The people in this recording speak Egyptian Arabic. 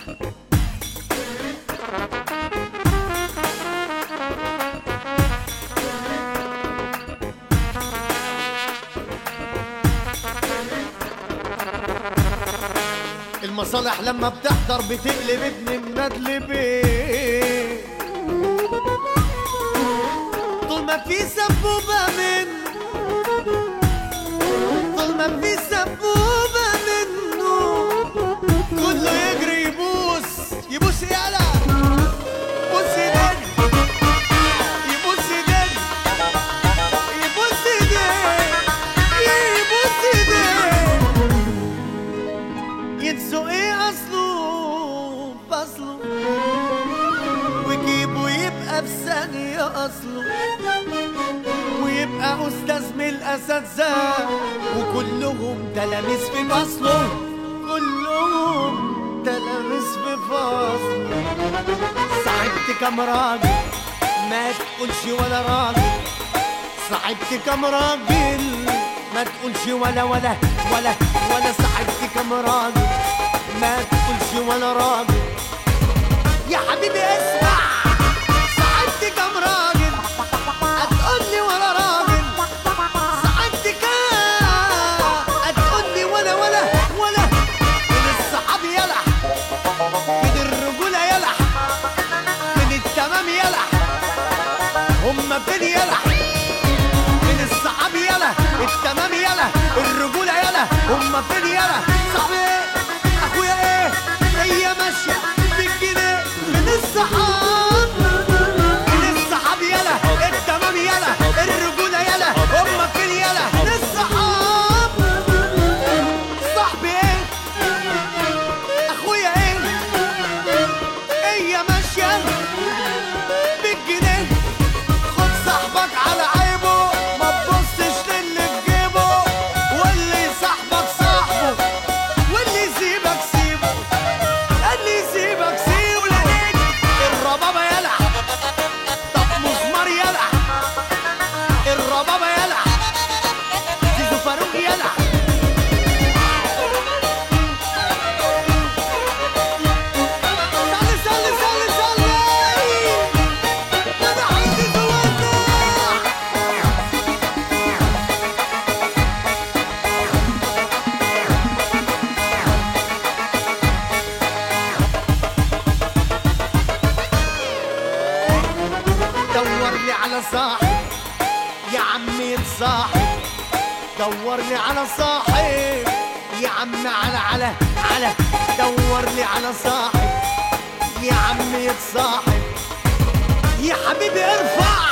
المصالح لما بتحضر بتقلب ابن المدلبين طول ما في سبوبة منه طول ما في سبوبة منه كله يجري يبوس يبوس يالا بوس ايدين يبوس ايدين يبوس ايدين يبوس ايدين ينسوا ايه اصله فصله وجيبه يبقى في ثانية اصله ويبقى استاذ من الاساتذة وكلهم تلاميذ في فصله كلهم تلاميذ في فصله صاحبت كام راجل ما تقولش ولا راجل صاحبت كام راجل ما تقولش ولا ولا ولا ولا صاحبت كام راجل ما تقولش ولا راجل يا حبيبي اسمع صاحبت كام راجل هتقولي ولا راجل صاحبت كام هتقولي ولا ولا ولا من الصحاب يلح من الرجولة يلح من التمام يلح هما فين يلح من الصحاب يلا التمام يلا الرجولة يلا هما فين يلا صاحبي ايه اخويا ايه هي ماشية بالجنيه من الصحاب من الصحاب يلا التمام يلا الرجولة يلا هما فين يلا من الصحاب صاحبي ايه اخويا ايه هي ماشية بالجنيه خد صاحبك على عيبه ما تبصش للي في جيبه واللي صاحبك صاحبه واللي يسيبك سيبه اللي يسيبك سيبه الربابة يلع طب مزمار يلع الربابة يلع زيزو فاروق يلع صلي صلي صلي صلي انا عندي توزع دور لي على صاحب يا عمي تصاحب دور لي على صاحب يا عم على على على دور لي على صاحب يا عمي تصاحب يا حبيبي ارفع